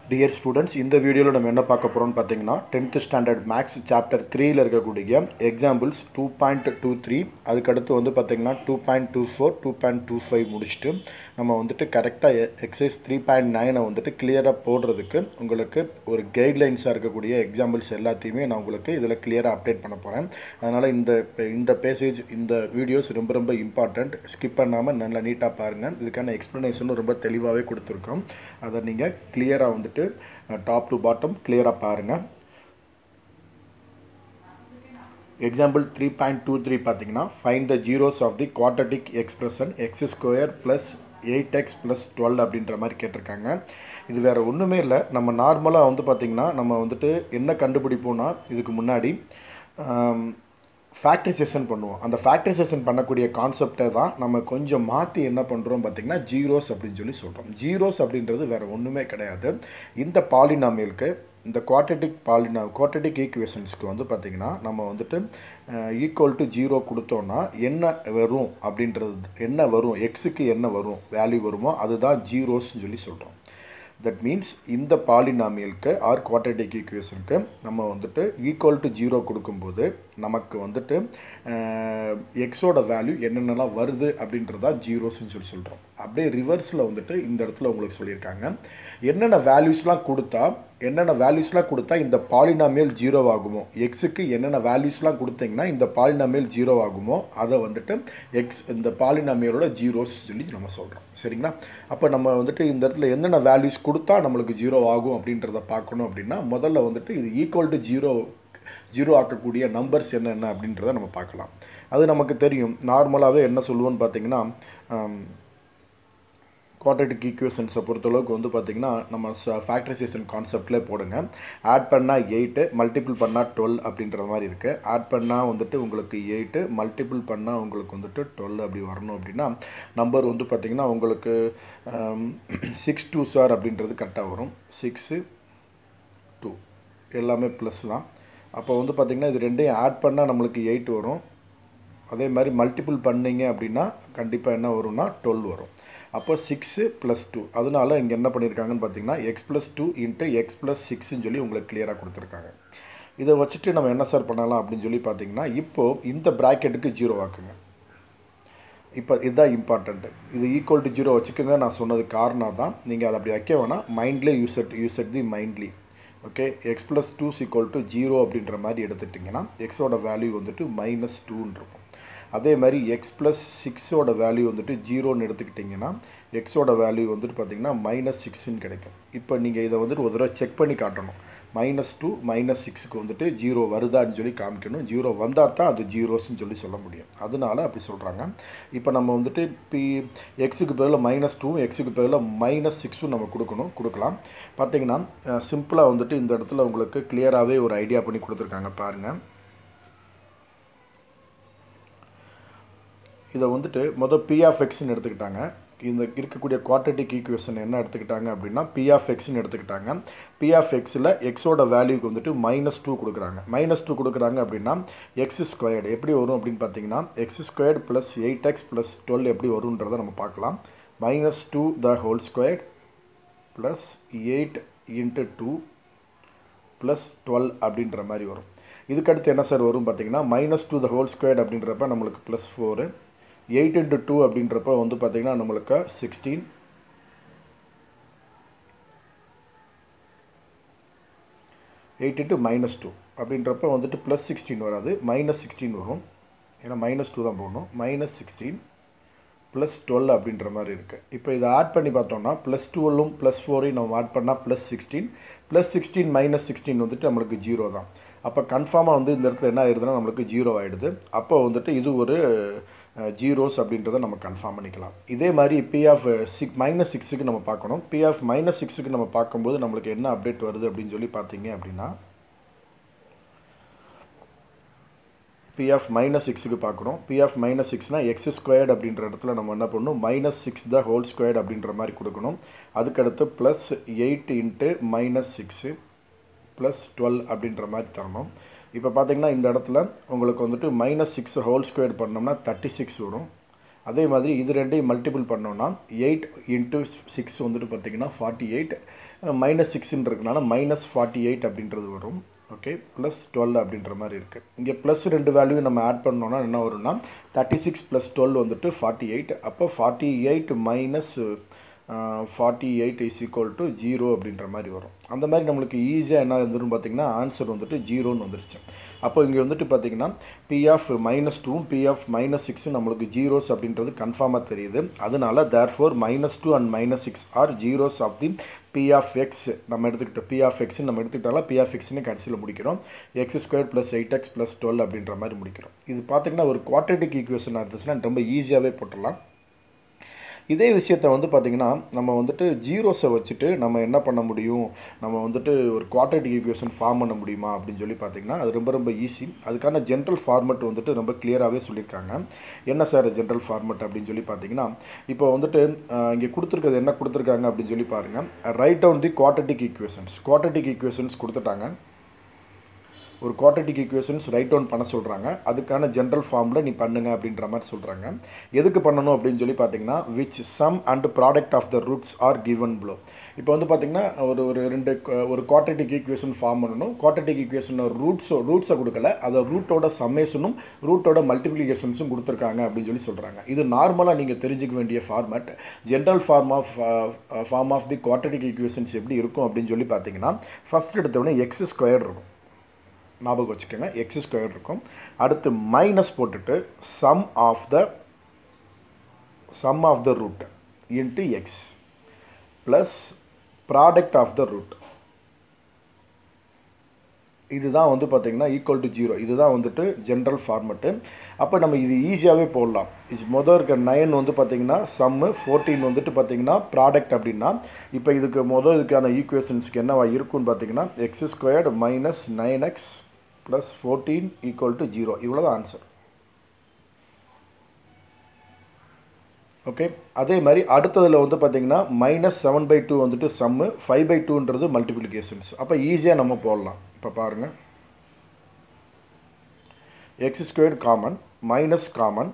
dear students இந்த வீடியோவில் நம்ம என்ன பார்க்க போகிறோம்னு பார்த்தீங்கன்னா டென்த்து ஸ்டாண்டர்ட் மேக்ஸ் சாப்டர் த்ரீயில் இருக்கக்கூடிய எக்ஸாம்பிள்ஸ் டூ பாயிண்ட் டூ த்ரீ அதுக்கடுத்து வந்து பார்த்தீங்கன்னா two point two four two point two five முடிச்சுட்டு நம்ம வந்துட்டு கரெக்டாக எக்ஸைஸ் த்ரீ பாயிண்ட் நைனை வந்துட்டு கிளியராக போடுறதுக்கு உங்களுக்கு ஒரு கைட்லைன்ஸாக இருக்கக்கூடிய எக்ஸாம்பிள்ஸ் எல்லாத்தையுமே நான் உங்களுக்கு இதில் கிளியராக அப்டேட் பண்ண போகிறேன் அதனால் இந்த இந்த பேசேஜ் இந்த வீடியோஸ் ரொம்ப ரொம்ப இம்பார்ட்டண்ட் ஸ்கிப் பண்ணாமல் நல்லா நீட்டாக பாருங்கள் இதுக்கான எக்ஸ்ப்ளனேஷனும் ரொம்ப தெளிவாகவே கொடுத்துருக்கோம் அதை நீங்கள் கிளியராக வந்துட்டு டாப் டு பாட்டம் கிளியராக பாருங்கள் example three point two three பார்த்தீங்கன்னா find the zeros of the quadratic expression x square plus eight X plus twelve அப்படின்ற மாதிரி கேட்டிருக்காங்க இது வேறு ஒன்றுமே இல்லை நம்ம நார்மலாக வந்து பார்த்திங்கன்னா நம்ம வந்துட்டு என்ன கண்டுபிடிப்போம்னா இதுக்கு முன்னாடி ஃபேக்டரைசேஷன் பண்ணுவோம் அந்த ஃபேக்டரைசேஷன் பண்ணக்கூடிய கான்செப்டை தான் நம்ம கொஞ்சம் மாற்றி என்ன பண்ணுறோம் பார்த்திங்கன்னா ஜீரோஸ் அப்படின்னு சொல்லி சொல்கிறோம் ஜீரோஸ் அப்படின்றது வேறு ஒன்றுமே கிடையாது இந்த பாலினாமியலுக்கு இந்த குவாட்டடிக் பாலினா குவாட்டடிக் ஈக்குவேஷன்ஸ்க்கு வந்து பார்த்திங்கன்னா நம்ம வந்துட்டு ஈக்குவல் டு ஜீரோ கொடுத்தோன்னா என்ன வரும் அப்படின்றது என்ன வரும் எக்ஸுக்கு என்ன வரும் வேல்யூ வருமோ அதுதான் ஜீரோஸ்ன்னு சொல்லி சொல்கிறோம் தட் மீன்ஸ் இந்த பாலினாமியலுக்கு ஆர் குவாட்டடிக் ஈக்குவேஷனுக்கு நம்ம வந்துட்டு ஈக்குவல் டு ஜீரோ கொடுக்கும்போது நமக்கு வந்துட்டு எக்ஸோட வேல்யூ என்னென்னலாம் வருது அப்படின்றதா ஜீரோஸ்ன்னு சொல்லி சொல்கிறோம் அப்படியே ரிவர்ஸில் வந்துட்டு இந்த இடத்துல உங்களுக்கு சொல்லியிருக்காங்க என்னென்ன வேல்யூஸ்லாம் கொடுத்தா என்னென்ன வேல்யூஸ்லாம் கொடுத்தா இந்த பாலினாமியல் ஜீரோ ஆகுமோ எக்ஸுக்கு என்னென்ன வேல்யூஸ்லாம் கொடுத்தீங்கன்னா இந்த பாலினாமியல் ஜீரோ ஆகுமோ அதை வந்துட்டு எக்ஸ் இந்த பாலினாமியலோட ஜீரோஸ் சொல்லி நம்ம சொல்கிறோம் சரிங்களா அப்போ நம்ம வந்துட்டு இந்த இடத்துல என்னென்ன வேல்யூஸ் கொடுத்தா நம்மளுக்கு ஜீரோ ஆகும் அப்படின்றத பார்க்கணும் அப்படின்னா முதல்ல வந்துட்டு இது ஈக்குவல் டு ஜீரோ ஜீரோ ஆக்கக்கூடிய நம்பர்ஸ் என்னென்ன அப்படின்றத நம்ம பார்க்கலாம் அது நமக்கு தெரியும் நார்மலாகவே என்ன சொல்லுவோன்னு பார்த்தீங்கன்னா குவாட்ரட்டிக் ஈக்குவேஷன்ஸை பொறுத்தளவுக்கு வந்து பார்த்திங்கன்னா நம்ம ஃபேக்டரைசேஷன் கான்செப்ட்லேயே போடுங்க ஆட் பண்ணால் எயிட்டு மல்டிபிள் பண்ணால் டுவெல் அப்படின்ற மாதிரி இருக்குது ஆட் பண்ணால் வந்துட்டு உங்களுக்கு எயிட்டு மல்டிபிள் பண்ணால் உங்களுக்கு வந்துட்டு டுவெல் அப்படி வரணும் அப்படின்னா நம்பர் வந்து பார்த்திங்கன்னா உங்களுக்கு சிக்ஸ் டூ சார் அப்படின்றது கரெக்டாக வரும் சிக்ஸு டூ எல்லாமே ப்ளஸ் தான் அப்போ வந்து பார்த்திங்கன்னா இது ரெண்டையும் ஆட் பண்ணால் நம்மளுக்கு எயிட் வரும் அதே மாதிரி மல்டிபிள் பண்ணிங்க அப்படின்னா கண்டிப்பாக என்ன வரும்னா டுவெல் வரும் அப்போ சிக்ஸு ப்ளஸ் டூ அதனால இங்கே என்ன பண்ணியிருக்காங்கன்னு பார்த்தீங்கன்னா x plus two into X plus சிக்ஸ்ன்னு சொல்லி உங்களுக்கு கிளியராக கொடுத்துருக்காங்க இதை வச்சுட்டு நம்ம என்ன சார் பண்ணலாம் அப்படின்னு சொல்லி பார்த்தீங்கன்னா இப்போது இந்த ப்ராக்கெட்டுக்கு ஜீரோ ஆக்குங்க இப்போ இதுதான் இம்பார்ட்டண்ட்டு இது ஈக்குவல் டு ஜீரோ வச்சுக்கோங்க நான் சொன்னது காரணம் தான் நீங்கள் அதை அப்படி வைக்க வேணாம் மைண்ட்லேயே use it use it the மைண்ட்லி okay x plus two equal to zero அப்படின்ற மாதிரி எடுத்துட்டிங்கன்னா எக்ஸோட வேல்யூ வந்துட்டு மைனஸ் டூன்னு இருக்கும் அதே மாதிரி எக்ஸ் ப்ளஸ் சிக்ஸோட வேல்யூ வந்துட்டு ஜீரோன்னு எடுத்துக்கிட்டிங்கன்னா எக்ஸோட வேல்யூ வந்துட்டு பார்த்திங்கன்னா மைனஸ் சிக்ஸ்ன்னு கிடைக்கும் இப்போ நீங்கள் இதை வந்துட்டு ஒரு தடவை செக் பண்ணி காட்டணும் மைனஸ் டூ மைனஸ் சிக்ஸுக்கு வந்துட்டு ஜீரோ வருதான்னு சொல்லி காமிக்கணும் ஜீரோ வந்தால் தான் அது ஜீரோஸ்ன்னு சொல்லி சொல்ல முடியும் அதனால அப்படி சொல்கிறாங்க இப்போ நம்ம வந்துட்டு பி எக்ஸுக்கு பதிலாக மைனஸ் டூ எக்ஸுக்கு பதிலாக மைனஸ் சிக்ஸும் நம்ம கொடுக்கணும் கொடுக்கலாம் பார்த்தீங்கன்னா சிம்பிளாக வந்துட்டு இந்த இடத்துல உங்களுக்கு கிளியராகவே ஒரு ஐடியா பண்ணி கொடுத்துருக்காங்க பாருங்கள் இதை வந்துட்டு மொதல் பி ஆஃப் எக்ஸ்ன்னு எடுத்துக்கிட்டாங்க இந்த இருக்கக்கூடிய குவாட்ரட்டிக் ஈக்குவேஷன் என்ன எடுத்துக்கிட்டாங்க அப்படின்னா பி ஆஃப் எக்ஸ்ன்னு எடுத்துக்கிட்டாங்க பி ஆஃப் எக்ஸில் எக்ஸோட வேல்யூக்கு வந்துட்டு மைனஸ் டூ கொடுக்குறாங்க மைனஸ் டூ கொடுக்குறாங்க அப்படின்னா எக்ஸ் ஸ்கொயர்டு எப்படி வரும் அப்படின்னு பார்த்தீங்கன்னா X squared plus eight X plus twelve எப்படி வரும்ன்றதை நம்ம பார்க்கலாம் minus two the whole squared plus eight into two plus twelve அப்படின்ற மாதிரி வரும் இதுக்கடுத்து என்ன சார் வரும் பார்த்தீங்கன்னா minus two the whole squared அப்படின்றப்ப நம்மளுக்கு plus four eight into two அப்படின்றப்ப வந்து பார்த்திங்கன்னா நம்மளுக்கு sixteen eight into minus two அப்படின்றப்ப வந்துட்டு ப்ளஸ் சிக்ஸ்டீன் வராது மைனஸ் சிக்ஸ்டீன் வரும் ஏன்னா மைனஸ் டூ தான் போடணும் மைனஸ் சிக்ஸ்டீன் ப்ளஸ் டுவெல் அப்படின்ற மாதிரி இருக்குது இப்போ இதை ஆட் பண்ணி பார்த்தோம்னா ப்ளஸ் டுவெல்லும் ப்ளஸ் ஃபோரையும் நம்ம ஆட் பண்ணால் plus sixteen plus sixteen minus sixteen வந்துட்டு நம்மளுக்கு ஜீரோ தான் அப்போ கன்ஃபார்மாக வந்து இந்த இடத்துல என்ன ஆயிடுதுன்னா நம்மளுக்கு ஜீரோ ஆகிடுது அப்போ வந்துட்டு இது ஒரு ஜீரோஸ் அப்படின்றத நம்ம கன்ஃபார்ம் பண்ணிக்கலாம் இதே மாதிரி பி ஆஃப் சிக் மைனஸ் சிக்ஸுக்கு நம்ம பார்க்கணும் பி ஆஃப் மைனஸ் சிக்ஸுக்கு நம்ம பார்க்கும்போது நம்மளுக்கு என்ன அப்டேட் வருது அப்படின்னு சொல்லி பார்த்தீங்க அப்படின்னா பி ஆஃப் மைனஸ் சிக்ஸுக்கு பார்க்குறோம் பி ஆஃப் மைனஸ் சிக்ஸ்னால் எக்ஸ் ஸ்கொயர்டு அப்படின்ற இடத்துல நம்ம என்ன பண்ணணும் minus six the whole squared அப்படின்ற மாதிரி கொடுக்கணும் அதுக்கடுத்து plus eight into minus six plus twelve அப்படின்ற மாதிரி தரணும் இப்போ பார்த்தீங்கன்னா இந்த இடத்துல உங்களுக்கு வந்துட்டு மைனஸ் சிக்ஸ் ஹோல் ஸ்கொயர் பண்ணோம்னா தேர்ட்டி சிக்ஸ் வரும் அதே மாதிரி இது ரெண்டையும் மல்டிபிள் பண்ணோன்னா எயிட் இன்ட்டு சிக்ஸ் வந்துட்டு பார்த்தீங்கன்னா ஃபார்ட்டி எயிட் மைனஸ் சிக்ஸ்ன்னு இருக்கனால மைனஸ் ஃபார்ட்டி எயிட் அப்படின்றது வரும் ஓகே ப்ளஸ் டுவெல் அப்படின்ற மாதிரி இருக்குது இங்கே ப்ளஸ் ரெண்டு வேல்யூ நம்ம ஆட் பண்ணோன்னா என்ன வரும்னா தேர்ட்டி சிக்ஸ் ப்ளஸ் டுவெல் வந்துட்டு ஃபார்ட்டி எயிட் அப்போ forty eight minus forty eight is equal to zero அப்படின்ற மாதிரி வரும் அந்த மாதிரி நம்மளுக்கு ஈஸியாக என்ன இருந்துரும் பார்த்தீங்கன்னா ஆன்சர் வந்துட்டு ஜீரோன்னு வந்துருச்சு அப்போ இங்கே வந்துட்டு பார்த்தீங்கன்னா பி ஆஃப் மைனஸ் டூவும் பி ஆஃப் மைனஸ் சிக்ஸும் நம்மளுக்கு ஜீரோஸ் அப்படின்றது கன்ஃபார்மாக தெரியுது அதனால therefore minus two and minus six are zeros of the P of X நம்ம எடுத்துக்கிட்டோம் பி ஆஃப் எக்ஸ் நம்ம எடுத்துக்கிட்டாலும் பி ஆஃப் எக்ஸ்னு கடைசியில் முடிக்கிறோம் X square plus eight X plus twelve அப்படின்ற மாதிரி முடிக்கிறோம் இது பார்த்தீங்கன்னா ஒரு குவாட்ரேட்டிக் ஈக்குவேஷன் இருந்துச்சுன்னா ரொம்ப ஈஸியாகவே போட்டுடலாம் இதே விஷயத்த வந்து பார்த்திங்கன்னா நம்ம வந்துட்டு ஜீரோஸை வச்சுட்டு நம்ம என்ன பண்ண முடியும் நம்ம வந்துட்டு ஒரு குவாட்ரேட்டிக் ஈக்குவேஷன் ஃபார்ம் பண்ண முடியுமா அப்படின்னு சொல்லி பார்த்திங்கன்னா அது ரொம்ப ரொம்ப ஈஸி அதுக்கான ஜென்ரல் ஃபார்மெட் வந்துட்டு ரொம்ப கிளியராகவே சொல்லியிருக்காங்க என்ன சார் ஜென்ரல் ஃபார்மெட் அப்படின்னு சொல்லி பார்த்தீங்கன்னா இப்போ வந்துட்டு இங்கே கொடுத்துருக்கிறது என்ன கொடுத்துருக்காங்க அப்படின்னு சொல்லி பாருங்கள் right down the quadratic equations quadratic equations கொடுத்துட்டாங்க ஒரு குவாட்ரேட்டிக் ஈக்குவேஷன்ஸ் ரைட் டவுன் பண்ண சொல்கிறாங்க அதுக்கான ஜென்ரல் ஃபார்மில் நீ பண்ணுங்க அப்படின்ற மாதிரி சொல்கிறாங்க எதுக்கு பண்ணணும் அப்படின்னு சொல்லி பார்த்தீங்கன்னா which sum and product of the roots are given below இப்போ வந்து பார்த்தீங்கன்னா ஒரு ஒரு ரெண்டு ஒரு குவாட்ரேட்டிக் ஈக்குவேஷன் ஃபார்ம் பண்ணணும் குவாட்ரேட்டிக் ஈக்குவேஷன் ரூட்ஸோ ரூட்ஸை கொடுக்கல அதை ரூட்டோட சம்மேஷனும் ரூட்டோட மல்டிப்ளிகேஷன்ஸும் கொடுத்துருக்காங்க அப்படின்னு சொல்லி சொல்கிறாங்க இது நார்மலாக நீங்கள் தெரிஞ்சுக்க வேண்டிய format general form of form of the quadratic equations எப்படி இருக்கும் அப்படின்னு சொல்லி பார்த்தீங்கன்னா ஃபஸ்ட் எடுத்தவொடனே எக்ஸ் ஸ்கொயர் இருக்கும் ஞாபகம் வச்சுக்கோங்க எக்ஸ் ஸ்கொயர் இருக்கும் அடுத்து மைனஸ் போட்டுட்டு sum of the sum of the root into X plus product of the root இதுதான் வந்து பார்த்திங்கன்னா ஈக்குவல் டு ஜீரோ இதுதான் வந்துட்டு ஜென்ரல் ஃபார்மெட்டு அப்போ நம்ம இது ஈஸியாகவே போடலாம் இது மொதல் இருக்க நைன் வந்து பார்த்திங்கன்னா சம்மு ஃபோர்டீன் வந்துட்டு பார்த்திங்கன்னா ப்ராடக்ட் அப்படின்னா இப்போ இதுக்கு மொதல் இதுக்கான ஈக்குவேஷன்ஸ்க்கு என்னவா இருக்குன்னு பார்த்தீங்கன்னா X squared minus nine X plus fourteen equal to zero இவ்வளோ தான் ஆன்சர் ஓகே அதே மாதிரி அடுத்ததில் வந்து பார்த்திங்கன்னா மைனஸ் செவன் பை டூ வந்துட்டு சம்மு ஃபைவ் பை டூன்றது மல்டிப்ளிகேஷன்ஸ் அப்போ ஈஸியாக நம்ம போடலாம் இப்போ பாருங்கள் X squared common minus common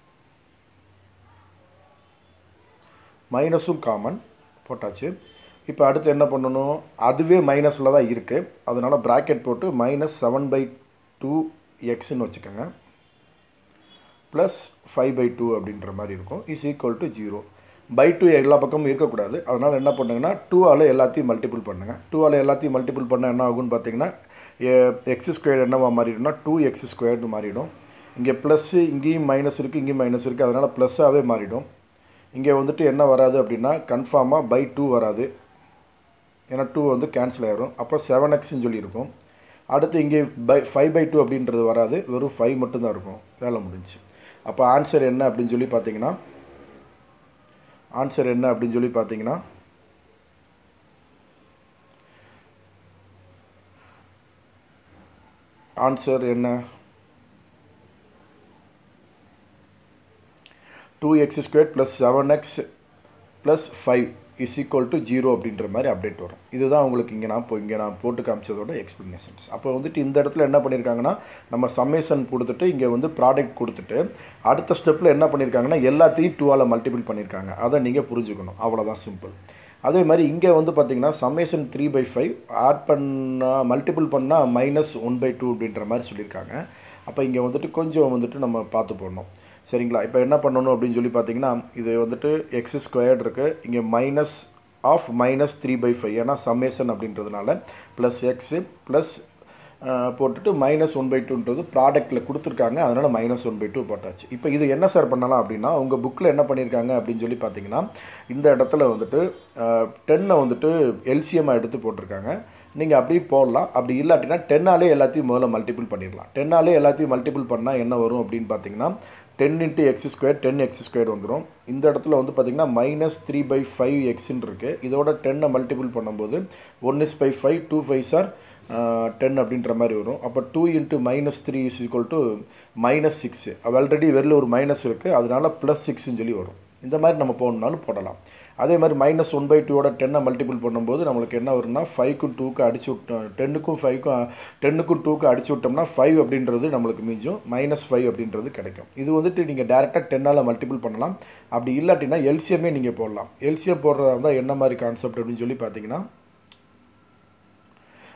மைனஸும் காமன் போட்டாச்சு இப்போ அடுத்து என்ன பண்ணணும் அதுவே மைனஸில் தான் இருக்குது அதனால் ப்ராக்கெட் போட்டு மைனஸ் செவன் பை டூ எக்ஸ்ன்னு வச்சுக்கோங்க ப்ளஸ் ஃபைவ் பை டூ அப்படின்ற மாதிரி இருக்கும் is equal to zero by two எல்லா பக்கமும் இருக்கக்கூடாது அதனால் என்ன பண்ணுங்கன்னா டூ ஆல் எல்லாத்தையும் மல்டிபிள் பண்ணுங்கள் டூ ஆல் எல்லாத்தையும் மல்டிபிள் பண்ணால் என்ன ஆகும்னு பார்த்தீங்கன்னா எக்ஸ் ஸ்கொயர் என்னவா மாறிடும்னா டூ எக்ஸ் ஸ்கொயர்னு மாறிடும் இங்கே ப்ளஸ்ஸு இங்கேயும் மைனஸ் இருக்குது இங்கேயும் மைனஸ் இருக்குது அதனால் ப்ளஸ்ஸாகவே மாறிடும் இங்கே வந்துட்டு என்ன வராது அப்படின்னா கன்ஃபார்மாக பை டூ வராது ஏன்னா டூ வந்து கேன்சல் ஆகிடும் அப்போ செவன் எக்ஸ்ன்னு சொல்லியிருக்கும் அடுத்து இங்கே பை ஃபைவ் பை டூ அப்படின்றது வராது வெறும் ஃபைவ் மட்டும்தான் இருக்கும் வேலை முடிஞ்சு அப்போ ஆன்சர் என்ன அப்படின்னு சொல்லி பார்த்தீங்கன்னா ஆன்சர் என்ன அப்படின்னு சொல்லி பார்த்தீங்கன்னா ஆன்சர் என்ன two X square plus seven X plus five is equal to zero அப்படின்ற மாதிரி அப்டேட் வரும் இதுதான் உங்களுக்கு இங்கே நான் இப்போ இங்கே நான் போட்டு காமிச்சதோட எக்ஸ்ப்ளனேஷன்ஸ் அப்போ வந்துட்டு இந்த இடத்துல என்ன பண்ணியிருக்காங்கன்னா நம்ம சம்மேஷன் கொடுத்துட்டு இங்கே வந்து ப்ராடக்ட் கொடுத்துட்டு அடுத்த ஸ்டெப்பில் என்ன பண்ணியிருக்காங்கன்னா எல்லாத்தையும் டூவால் மல்டிபிள் பண்ணியிருக்காங்க அதை நீங்கள் புரிஞ்சுக்கணும் அவ்வளோதான் சிம்பிள் அதே மாதிரி இங்கே வந்து பார்த்தீங்கன்னா summation three by five add பண்ணால் மல்டிபிள் பண்ணால் மைனஸ் ஒன் பை டூ அப்படின்ற மாதிரி சொல்லியிருக்காங்க அப்போ இங்கே வந்துட்டு கொஞ்சம் வந்துட்டு நம்ம பார்த்து போடணும் சரிங்களா இப்போ என்ன பண்ணணும் அப்படின்னு சொல்லி பார்த்தீங்கன்னா இது வந்துட்டு எக்ஸ் ஸ்கொயர்டு இருக்குது இங்கே minus of minus three by five ஏன்னா சம்மேஷன் அப்படின்றதுனால ப்ளஸ் எக்ஸு ப்ளஸ் போட்டுட்டு மைனஸ் ஒன் பை டூன்றது ப்ராடக்ட்டில் கொடுத்துருக்காங்க அதனால் மைனஸ் ஒன் பை டூ போட்டாச்சு இப்போ இது என்ன சார் பண்ணலாம் அப்படின்னா உங்கள் புக்கில் என்ன பண்ணியிருக்காங்க அப்படின்னு சொல்லி பார்த்தீங்கன்னா இந்த இடத்துல வந்துட்டு டென்னை வந்துட்டு எல்சிஎம்மாக எடுத்து போட்டிருக்காங்க நீங்கள் அப்படியே போடலாம் அப்படி இல்லாட்டினா டென்னாலே எல்லாத்தையும் முதல்ல மல்டிபிள் பண்ணிடலாம் டென்னாலே எல்லாத்தையும் மல்டிபிள் பண்ணால் என்ன வரும் அப்படின்னு பார்த்தீங்கன்னா ten into X square ten X square வந்துடும் இந்த இடத்துல வந்து பார்த்திங்கன்னா மைனஸ் த்ரீ பை ஃபைவ் எக்ஸ்ன்னு இருக்குது இதோட டென்னை மல்டிபிள் பண்ணும்போது one is by five two five சார் டென் அப்படின்ற மாதிரி வரும் அப்போ two into minus three is equal to minus six already வெளில ஒரு மைனஸ் இருக்குது அதனால ப்ளஸ் சிக்ஸ்ன்னு சொல்லி வரும் இந்த மாதிரி நம்ம போகணுன்னாலும் போடலாம் அதே மாதிரி மைனஸ் ஒன் பை டூவோட டென்னை மல்டிபிள் பண்ணும்போது நம்மளுக்கு என்ன வரும்னா ஃபைவ்க்கும் டூக்கு அடிச்சு விட்டோம் டென்னுக்கும் ஃபைவ்க்கும் டென்னுக்கும் டூக்கு அடிச்சு விட்டோம்னா ஃபைவ் அப்படின்றது நம்மளுக்கு மிஞ்சும் மைனஸ் ஃபைவ் அப்படின்றது கிடைக்கும் இது வந்துட்டு நீங்கள் டேரெக்டாக டென்னால் மல்டிபிள் பண்ணலாம் அப்படி இல்லாட்டினா எல்சிஎம்மே நீங்கள் போடலாம் எல்சிஎம் போடுறதா இருந்தால் என்ன மாதிரி கான்செப்ட் அப்படின்னு சொல்லி பார்த்தீங்கன்னா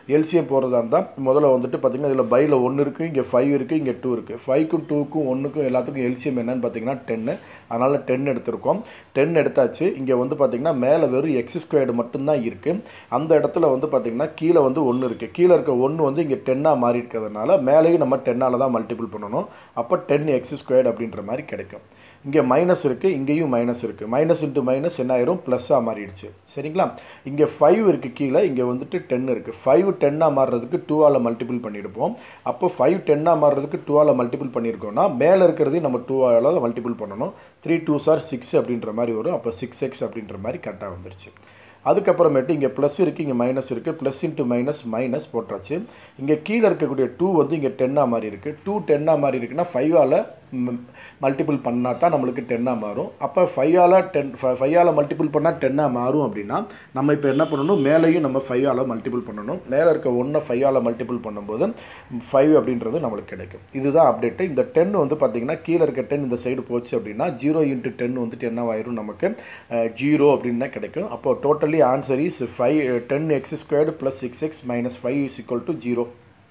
எல்சிஎம் போகிறதா இருந்தால் முதல்ல வந்துட்டு பார்த்திங்கன்னா இதில் பையில் ஒன்று இருக்குது இங்கே ஃபைவ் இருக்குது இங்கே டூ இருக்குது ஃபைவ்க்கும் டூக்கும் ஒன்றுக்கும் எல்லாத்துக்கும் எல்சிஎம் என்னன்னு பார்த்தீங்கன்னா டென்னு அதனால் டென் எடுத்திருக்கோம் டென் எடுத்தாச்சு இங்கே வந்து பார்த்திங்கன்னா மேலே வெறும் எக்ஸ் ஸ்கொயர்டு மட்டும்தான் இருக்குது அந்த இடத்துல வந்து பார்த்திங்கன்னா கீழே வந்து ஒன்று இருக்குது கீழே இருக்க ஒன்று வந்து இங்கே டென்னாக மாறி இருக்கிறதுனால மேலேயும் நம்ம டென்னால் தான் மல்டிபிள் பண்ணணும் அப்போ டென் எக்ஸ் ஸ்கொயர்டு அப்படின்ற மாதிரி கிடைக்கும் இங்கே மைனஸ் இருக்குது இங்கேயும் மைனஸ் இருக்குது மைனஸ் இன்ட்டு மைனஸ் என்ன ஆயிரும் ப்ளஸ்ஸாக மாறிடுச்சு சரிங்களா இங்கே ஃபைவ் இருக்குது கீழே இங்கே வந்துட்டு டென் இருக்குது ஃபைவ் டென்னாக மாறுறதுக்கு டூவால் மல்டிபிள் பண்ணியிருப்போம் அப்போ ஃபைவ் டென்னாக மாறுறதுக்கு டூவால் மல்டிபிள் பண்ணியிருக்கோம்னா மேலே இருக்கிறதையும் நம்ம டூவால் மல்டிபிள் பண்ணணும் த்ரீ டூ சார் சிக்ஸ் அப்படின்ற மாதிரி வரும் அப்போ சிக்ஸ் எக்ஸ் அப்படின்ற மாதிரி கரெக்டாக வந்துருச்சு அதுக்கப்புறமேட்டு இங்கே ப்ளஸ் இருக்குது இங்கே மைனஸ் இருக்குது ப்ளஸ் இன்ட்டு மைனஸ் மைனஸ் போட்டாச்சு இங்கே கீழே இருக்கக்கூடிய டூ வந்து இங்கே டென்னாக மாதிரி இருக்குது டூ டென்னாக மாதிரி இருக்குன்னா ஃபைவால் மல்டிபிள் பண்ணால் தான் நம்மளுக்கு டென்னாக மாறும் அப்போ ஃபைவால் டென் ஃபைவால் மல்டிபிள் பண்ணால் டென்னாக மாறும் அப்படின்னா நம்ம இப்போ என்ன பண்ணணும் மேலேயும் நம்ம ஃபைவால் மல்டிபிள் பண்ணணும் மேலே இருக்க ஒன்றை ஃபைவால் மல்டிபிள் பண்ணும்போது ஃபைவ் அப்படின்றது நம்மளுக்கு கிடைக்கும் இதுதான் அப்டேட்டு இந்த டென் வந்து பார்த்திங்கன்னா கீழே இருக்க டென் இந்த சைடு போச்சு அப்படின்னா ஜீரோ இன்ட்டு டென் வந்துட்டு என்ன ஆயிரும் நமக்கு ஜீரோ அப்படின்னு தான் கிடைக்கும் அப்போ totally answer is five ten X squared plus six X minus five is equal to zero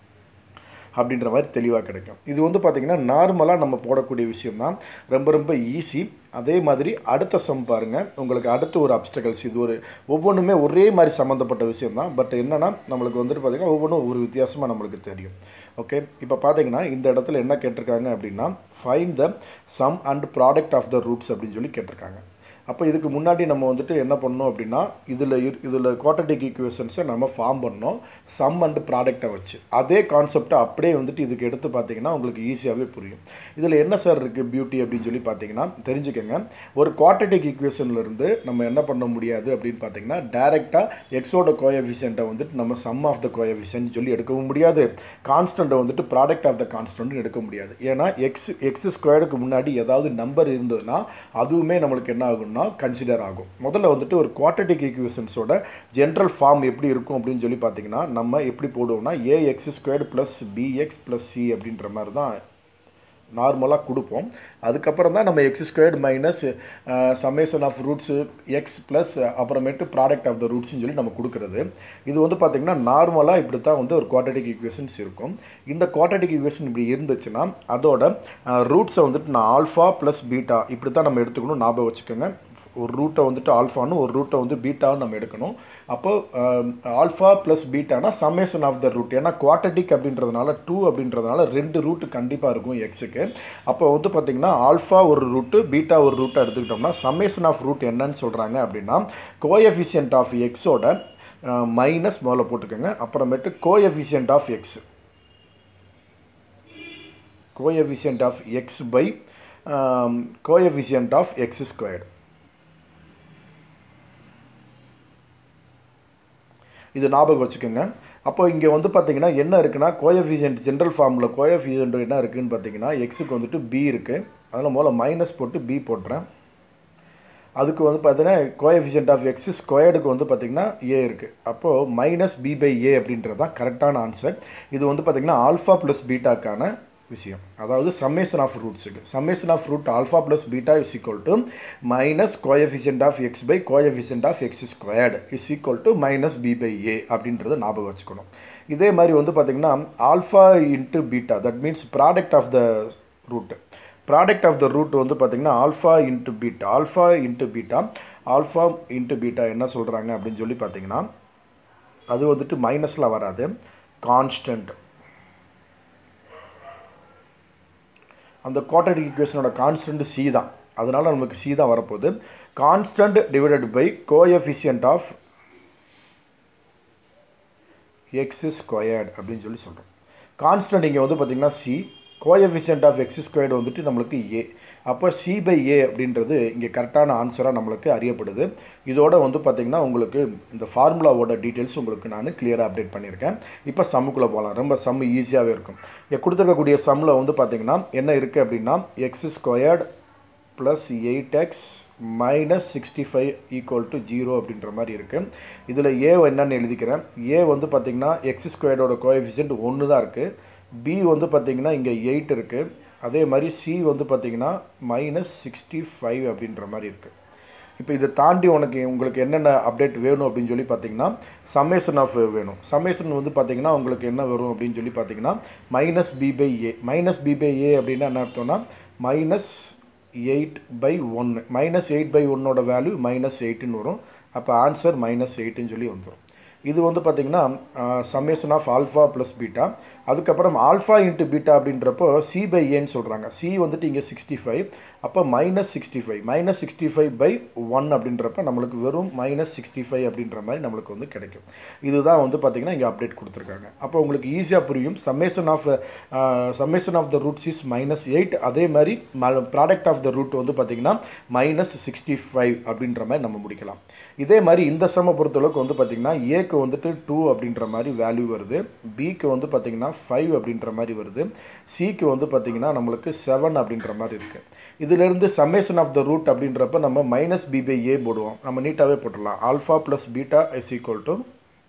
அப்படின்ற மாதிரி தெளிவாக கிடைக்கும் இது வந்து பார்த்திங்கன்னா நார்மலாக நம்ம போடக்கூடிய விஷயம் தான் ரொம்ப ரொம்ப ஈஸி அதே மாதிரி அடுத்த சம் பாருங்கள் உங்களுக்கு அடுத்த ஒரு அப்டக்கல்ஸ் இது ஒரு ஒவ்வொன்றுமே ஒரே மாதிரி சம்மந்தப்பட்ட விஷயம் தான் பட் என்னென்னா நம்மளுக்கு வந்துட்டு பார்த்திங்கன்னா ஒவ்வொன்றும் ஒரு வித்தியாசமாக நம்மளுக்கு தெரியும் ஓகே இப்போ பார்த்தீங்கன்னா இந்த இடத்துல என்ன கேட்டிருக்காங்க அப்படின்னா find the sum and product of the roots அப்படின்னு சொல்லி கேட்டிருக்காங்க அப்போ இதுக்கு முன்னாடி நம்ம வந்துட்டு என்ன பண்ணோம் அப்படின்னா இதில் இதில் குவாட்டடிக் ஈக்குவேஷன்ஸை நம்ம ஃபார்ம் பண்ணோம் சம் அண்ட் ப்ராடக்டை வச்சு அதே கான்செப்டை அப்படியே வந்துட்டு இதுக்கு எடுத்து பார்த்தீங்கன்னா உங்களுக்கு ஈஸியாகவே புரியும் இதில் என்ன சார் இருக்குது பியூட்டி அப்படின்னு சொல்லி பார்த்தீங்கன்னா தெரிஞ்சுக்கோங்க ஒரு குவாட்டடிக் ஈக்குவேஷன்லேருந்து நம்ம என்ன பண்ண முடியாது அப்படின்னு பார்த்தீங்கன்னா டேரெக்டாக எக்ஸோட கோயஃபிஷியண்ட்டை வந்துட்டு நம்ம சம் ஆஃப் த கோயஃபிஷியன்ட் சொல்லி எடுக்கவும் முடியாது கான்ஸ்டண்ட்டை வந்துட்டு ப்ராடக்ட் ஆஃப் த கான்ஸ்டன்ட் எடுக்க முடியாது ஏன்னா எக்ஸ் எக்ஸ் ஸ்கொயருக்கு முன்னாடி ஏதாவது நம்பர் இருந்ததுன்னா அதுவுமே நம்மளுக்கு என்ன ஆகும் ஆகும்னா கன்சிடர் ஆகும் முதல்ல வந்துட்டு ஒரு குவாட்டடிக் ஈக்குவேஷன்ஸோட ஜென்ரல் ஃபார்ம் எப்படி இருக்கும் அப்படின்னு சொல்லி பார்த்தீங்கன்னா நம்ம எப்படி போடுவோம்னா A X squared plus B X plus C அப்படின்ற மாதிரி தான் நார்மலாக கொடுப்போம் அதுக்கப்புறம் தான் நம்ம X squared minus summation of roots X plus அப்புறமேட்டு ப்ராடக்ட் ஆஃப் த ரூட்ஸ்னு சொல்லி நம்ம கொடுக்குறது இது வந்து பார்த்திங்கன்னா நார்மலாக இப்படி தான் வந்து ஒரு குவாட்டடிக் ஈக்குவேஷன்ஸ் இருக்கும் இந்த குவாட்டடிக் ஈக்குவேஷன் இப்படி இருந்துச்சுன்னா அதோட ரூட்ஸை வந்துட்டு நான் ஆல்ஃபா ப்ளஸ் பீட்டா இப்படி தான் நம்ம எடுத்துக்கணும் ஞாபகம் வச்சுக்கோங்க ஒரு ரூட்டை வந்துட்டு ஆல்ஃபான்னு ஒரு ரூட்டை வந்து பீட்டான்னு நம்ம எடுக்கணும் அப்போ ஆல்ஃபா ப்ளஸ் பீட்டானா சம்மேஷன் ஆஃப் த ரூட் ஏன்னா குவாட்டடிக் அப்படின்றதுனால டூ அப்படின்றதுனால ரெண்டு ரூட்டு கண்டிப்பாக இருக்கும் எக்ஸுக்கு அப்போ வந்து பார்த்திங்கன்னா ஆல்ஃபா ஒரு ரூட்டு பீட்டா ஒரு ரூட்டை எடுத்துக்கிட்டோம்னா சம்மேஷன் ஆஃப் ரூட் என்னன்னு சொல்கிறாங்க அப்படின்னா கோஎஃபிஷியன்ட் ஆஃப் எக்ஸோட மைனஸ் முதல்ல போட்டுக்கோங்க அப்புறமேட்டு coefficient of X coefficient of X by coefficient of X squared இது ஞாபகம் வச்சுக்கோங்க அப்போ இங்கே வந்து பார்த்தீங்கன்னா என்ன இருக்குன்னா கோயஃபிஷியன்ட் ஜென்ரல் ஃபார்மில் கோயஃபிஷியன்ட் என்ன இருக்குதுன்னு பார்த்தீங்கன்னா எக்ஸுக்கு வந்துட்டு பி இருக்குது அதில் முதல்ல மைனஸ் போட்டு பி போட்டுறேன் அதுக்கு வந்து பார்த்தீங்கன்னா கோஎஃபிஷியன்ட் ஆஃப் எக்ஸ் ஸ்கொயர்டுக்கு வந்து பார்த்திங்கன்னா ஏ இருக்குது அப்போது மைனஸ் பி பை ஏ அப்படின்றது தான் கரெக்டான ஆன்சர் இது வந்து பார்த்திங்கன்னா ஆல்ஃபா ப்ளஸ் பீட்டாக்கான விஷயம் அதாவது சம்மேஷன் ஆஃப் ரூட்ஸுக்கு summation of root alpha plus beta is equal to minus coefficient of X by coefficient of X squared is equal to minus B by A அப்படின்றத ஞாபகம் வச்சுக்கணும் இதே மாதிரி வந்து பார்த்திங்கன்னா alpha into beta that means product of the root product of the root வந்து பார்த்திங்கன்னா alpha into beta alpha into beta alpha into beta என்ன சொல்கிறாங்க அப்படின்னு சொல்லி பார்த்தீங்கன்னா அது வந்துட்டு மைனஸில் வராது கான்ஸ்டன்ட் அந்த குவாட்டடிக் ஈக்குவேஷனோட கான்ஸ்டன்ட் சி தான் அதனால் நமக்கு சி தான் வரப்போகுது constant divided by coefficient of X squared அப்படின்னு சொல்லி சொல்கிறோம் கான்ஸ்டன்ட் இங்கே வந்து பார்த்திங்கன்னா C coefficient of X squared வந்துட்டு நம்மளுக்கு ஏ அப்போ சி பை ஏ அப்படின்றது இங்கே கரெக்டான ஆன்சராக நம்மளுக்கு அறியப்படுது இதோட வந்து பார்த்திங்கன்னா உங்களுக்கு இந்த ஃபார்முலாவோட டீட்டெயில்ஸ் உங்களுக்கு நான் கிளியராக அப்டேட் பண்ணியிருக்கேன் இப்போ சம்முக்குள்ளே போகலாம் ரொம்ப சம் ஈஸியாகவே இருக்கும் இங்கே கொடுத்துருக்கக்கூடிய சம்மில் வந்து பார்த்திங்கன்னா என்ன இருக்குது அப்படின்னா X squared plus eight X minus sixty five equal to zero அப்படின்ற மாதிரி இருக்குது இதில் ஏ என்னன்னு எழுதிக்கிறேன் ஏ வந்து பார்த்திங்கன்னா எக்ஸ் ஸ்கொயர்டோட கோஎஃபிஷியன்ட் ஒன்று தான் இருக்குது பி வந்து பார்த்திங்கன்னா இங்கே எயிட் இருக்குது அதே மாதிரி சி வந்து பார்த்திங்கன்னா மைனஸ் சிக்ஸ்டி ஃபைவ் அப்படின்ற மாதிரி இருக்குது இப்போ இதை தாண்டி உனக்கு உங்களுக்கு என்னென்ன அப்டேட் வேணும் அப்படின்னு சொல்லி பார்த்தீங்கன்னா சம்மேஷன் ஆஃப் வேணும் சம்மேஷன் வந்து பார்த்தீங்கன்னா உங்களுக்கு என்ன வரும் அப்படின்னு சொல்லி பார்த்தீங்கன்னா minus B by A minus B by A அப்படின்னா என்ன அர்த்தம்னா மைனஸ் எயிட் பை ஒன்று மைனஸ் எயிட் பை ஒன்னோட வேல்யூ மைனஸ் எயிட்டுன்னு வரும் அப்போ ஆன்சர் மைனஸ் எயிட்டுன்னு சொல்லி வந்துடும் இது வந்து பார்த்திங்கன்னா summation of alpha plus beta அதுக்கப்புறம் ஆல்ஃபா இன்ட்டு பீட்டா அப்படின்றப்போ சி பை ஏன்னு சொல்கிறாங்க சி வந்துட்டு இங்கே சிக்ஸ்டி ஃபைவ் அப்போ minus sixty five minus sixty five by one அப்படின்றப்ப நம்மளுக்கு வெறும் மைனஸ் சிக்ஸ்டி ஃபைவ் அப்படின்ற மாதிரி நம்மளுக்கு வந்து கிடைக்கும் இதுதான் வந்து பார்த்திங்கன்னா இங்கே அப்டேட் கொடுத்துருக்காங்க அப்போ உங்களுக்கு ஈஸியாக புரியும் summation of summation of the roots is minus eight அதே மாதிரி ப்ராடக்ட் ஆஃப் த ரூட் வந்து பார்த்திங்கன்னா மைனஸ் சிக்ஸ்டி ஃபைவ் அப்படின்ற மாதிரி நம்ம முடிக்கலாம் இதே மாதிரி இந்த சம பொறுத்தளவுக்கு வந்து பார்த்திங்கன்னா ஏக்கு வந்துட்டு டூ அப்படின்ற மாதிரி வேல்யூ வருது பிக்கு வந்து பார்த்திங்கன்னா ஃபைவ் அப்படின்ற மாதிரி வருது சிக்கு வந்து பார்த்திங்கன்னா நம்மளுக்கு செவன் அப்படின்ற மாதிரி இருக்குது இதிலிருந்து சம்மேஷன் ஆஃப் த ரூட் அப்படின்றப்ப நம்ம மைனஸ் பி பை ஏ போடுவோம் நம்ம நீட்டாகவே போட்டுடலாம் alpha plus beta is equal to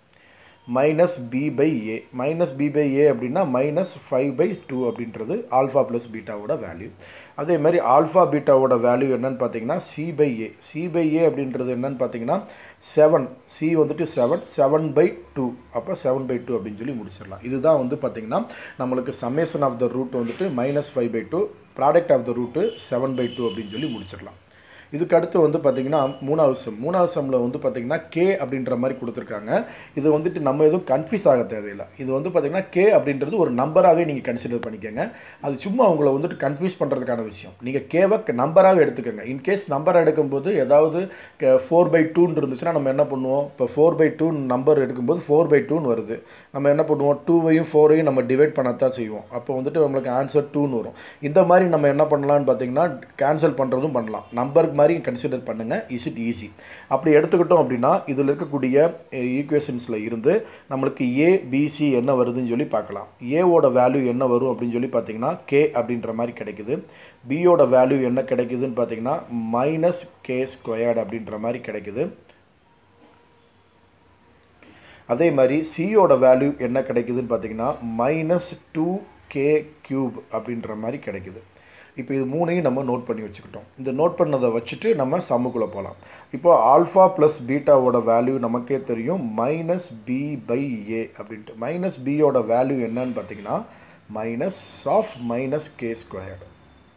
minus B by A minus B by A அப்படின்னா மைனஸ் ஃபைவ் பை டூ அப்படின்றது ஆல்ஃபா ப்ளஸ் பீட்டாவோட வேல்யூ அதே மாதிரி ஆல்ஃபா பீட்டாவோட வேல்யூ என்னன்னு பார்த்தீங்கன்னா C by A C by A அப்படின்றது என்னன்னு பார்த்தீங்கன்னா செவன் சி வந்துட்டு செவன் செவன் பை டூ அப்போ செவன் பை டூ அப்படின்னு சொல்லி முடிச்சிடலாம் இதுதான் வந்து பார்த்திங்கன்னா நம்மளுக்கு சம்மேஷன் ஆஃப் த ரூட் வந்துட்டு minus five by two product of the root seven by two அப்படின்னு சொல்லி முடிச்சிடலாம் இதுக்கு அடுத்து வந்து பார்த்திங்கன்னா மூணாவது சம் மூணாவது சம்மில் வந்து பார்த்திங்கன்னா கே அப்படின்ற மாதிரி கொடுத்துருக்காங்க இது வந்துட்டு நம்ம எதுவும் கன்ஃபியூஸ் ஆக தேவையில்லை இது வந்து பார்த்திங்கன்னா கே அப்படின்றது ஒரு நம்பராகவே நீங்கள் கன்சிடர் பண்ணிக்கோங்க அது சும்மா உங்களை வந்துட்டு கன்ஃபியூஸ் பண்ணுறதுக்கான விஷயம் நீங்கள் கேவை நம்பராகவே எடுத்துக்கோங்க இன்கேஸ் நம்பர் எடுக்கும்போது ஏதாவது ஃபோர் பை டூன்னு இருந்துச்சுன்னா நம்ம என்ன பண்ணுவோம் இப்போ ஃபோர் பை டூ நம்பர் எடுக்கும்போது ஃபோர் பை டூன்னு வருது நம்ம என்ன பண்ணுவோம் டூவையும் ஃபோரையும் நம்ம டிவைட் பண்ணத்தான் செய்வோம் அப்போ வந்துட்டு நம்மளுக்கு ஆன்சர் டூன்னு வரும் இந்த மாதிரி நம்ம என்ன பண்ணலாம்னு பார்த்தீங்கன்னா கேன்சல் பண்ணுறதும் பண்ணலாம் நம்பருக்கு மாதிரி கன்சிடர் பண்ணுங்கள் இஸ் இட் ஈஸி அப்படி எடுத்துக்கிட்டோம் அப்படின்னா இதில் இருக்கக்கூடிய ஈக்குவேஷன்ஸில் இருந்து நம்மளுக்கு ஏ பிசி என்ன வருதுன்னு சொல்லி பார்க்கலாம் ஏவோட வேல்யூ என்ன வரும் அப்படின்னு சொல்லி பார்த்தீங்கன்னா கே அப்படின்ற மாதிரி கிடைக்குது பியோட வேல்யூ என்ன கிடைக்குதுன்னு பார்த்தீங்கன்னா மைனஸ் கே ஸ்கொயர்டு அப்படின்ற மாதிரி கிடைக்குது அதே மாதிரி சியோட வேல்யூ என்ன கிடைக்குதுன்னு பார்த்தீங்கன்னா மைனஸ் டூ கே க்யூப் அப்படின்ற மாதிரி கிடைக்குது இப்போ இது மூணையும் நம்ம நோட் பண்ணி வச்சுக்கிட்டோம் இந்த நோட் பண்ணதை வச்சுட்டு நம்ம சம்முக்குள்ளே போகலாம் இப்போ ஆல்ஃபா ப்ளஸ் பீட்டாவோட வேல்யூ நமக்கே தெரியும் மைனஸ் பி பை ஏ அப்படின்ட்டு மைனஸ் பியோட வேல்யூ என்னன்னு பார்த்தீங்கன்னா minus of minus K squared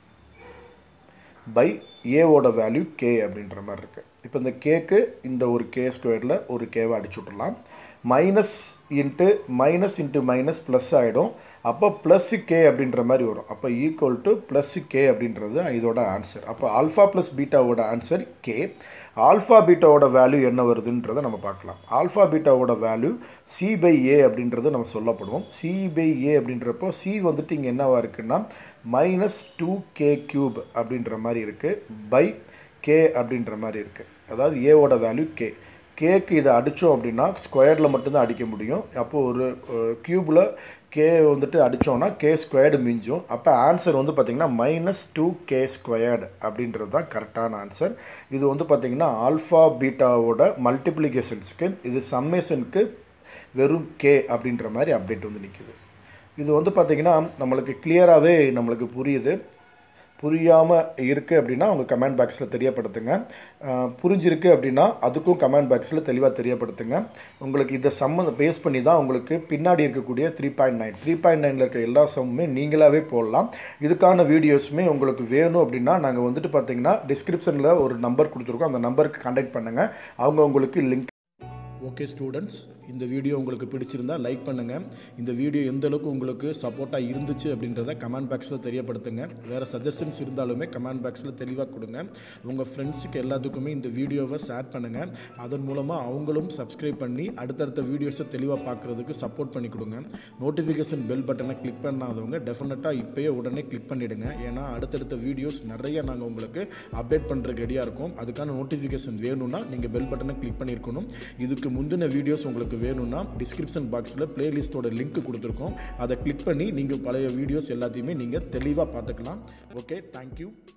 by ஏவோட வேல்யூ கே அப்படின்ற மாதிரி இருக்குது இப்போ இந்த கேக்கு இந்த ஒரு கே ஸ்கொயரில் ஒரு கேவை அடிச்சு விட்றலாம் minus into minus into minus plus ஆகிடும் அப்போ ப்ளஸ் கே அப்படின்ற மாதிரி வரும் அப்போ ஈக்குவல் டு ப்ளஸ் கே அப்படின்றது இதோட ஆன்சர் அப்போ ஆல்ஃபா ப்ளஸ் பீட்டாவோட ஆன்சர் கே ஆல்ஃபா பீட்டாவோட வேல்யூ என்ன வருதுன்றதை நம்ம பார்க்கலாம் ஆல்ஃபா பீட்டாவோட வேல்யூ சி பை ஏ அப்படின்றது நம்ம சொல்லப்படுவோம் சி பை ஏ அப்படின்றப்போ சி வந்துட்டு இங்கே என்னவா இருக்குன்னா மைனஸ் டூ கே க்யூப் அப்படின்ற மாதிரி இருக்குது பை கே அப்படின்ற மாதிரி இருக்குது அதாவது ஏவோட வேல்யூ கே கேக்கு இதை அடித்தோம் அப்படின்னா ஸ்கொயர்டில் மட்டும்தான் அடிக்க முடியும் அப்போது ஒரு க்யூப்பில் கே வந்துட்டு அடித்தோன்னா கே ஸ்கொயர்டு மிஞ்சும் அப்போ ஆன்சர் வந்து பார்த்திங்கன்னா மைனஸ் டூ கே ஸ்கொயர்டு அப்படின்றது தான் கரெக்டான ஆன்சர் இது வந்து பார்த்திங்கன்னா ஆல்ஃபா பீட்டாவோட மல்டிப்ளிகேஷன்ஸுக்கு இது சம்மேஷனுக்கு வெறும் கே அப்படின்ற மாதிரி அப்டேட் வந்து நிற்குது இது வந்து பார்த்திங்கன்னா நம்மளுக்கு கிளியராகவே நம்மளுக்கு புரியுது புரியாமல் இருக்குது அப்படின்னா உங்கள் கமெண்ட் பாக்ஸில் தெரியப்படுத்துங்க புரிஞ்சிருக்கு அப்படின்னா அதுக்கும் கமெண்ட் பாக்ஸில் தெளிவாக தெரியப்படுத்துங்க உங்களுக்கு இதை சம்மந்த பேஸ் பண்ணி தான் உங்களுக்கு பின்னாடி இருக்கக்கூடிய three point nine three point நைனில் இருக்க எல்லா சம்முமே நீங்களாகவே போடலாம் இதுக்கான வீடியோஸுமே உங்களுக்கு வேணும் அப்படின்னா நாங்கள் வந்துட்டு பார்த்தீங்கன்னா டிஸ்கிரிப்ஷனில் ஒரு நம்பர் கொடுத்துருக்கோம் அந்த நம்பருக்கு கான்டாக்ட் பண்ணுங்கள் அவங்க உங்களுக்கு லிங்க் ஓகே ஸ்டூடெண்ட்ஸ் இந்த வீடியோ உங்களுக்கு பிடிச்சிருந்தா லைக் பண்ணுங்கள் இந்த வீடியோ எந்த அளவுக்கு உங்களுக்கு சப்போர்ட்டாக இருந்துச்சு அப்படின்றத கமெண்ட் பாக்ஸில் தெரியப்படுத்துங்க வேறு சஜஷன்ஸ் இருந்தாலுமே கமெண்ட் பாக்ஸில் தெளிவாக கொடுங்க உங்கள் ஃப்ரெண்ட்ஸுக்கு எல்லாத்துக்குமே இந்த வீடியோவை ஷேர் பண்ணுங்கள் அதன் மூலமாக அவங்களும் சப்ஸ்கிரைப் பண்ணி அடுத்தடுத்த வீடியோஸை தெளிவாக பார்க்குறதுக்கு சப்போர்ட் பண்ணி கொடுங்க நோட்டிஃபிகேஷன் பெல் பட்டனை கிளிக் பண்ணாதவங்க டெஃபினட்டாக இப்போயே உடனே கிளிக் பண்ணிவிடுங்க ஏன்னா அடுத்தடுத்த வீடியோஸ் நிறைய நாங்கள் உங்களுக்கு அப்டேட் பண்ணுறதுக்கு ரெடியாக இருக்கும் அதுக்கான நோட்டிஃபிகேஷன் வேணும்னா நீங்கள் பெல் பட்டனை கிளிக் பண்ணியிருக்கணும் இதுக்கு முந்தின வீடியோஸ் உங்களுக்கு வேணும்னா டிஸ்கிரிப்ஷன் பாக்ஸில் பிளேலிஸ்ட்டோட லிங்க் கொடுத்துருக்கோம் அதை கிளிக் பண்ணி நீங்கள் பழைய வீடியோஸ் எல்லாத்தையுமே நீங்கள் தெளிவாக பார்த்துக்கலாம் ஓகே தேங்க்யூ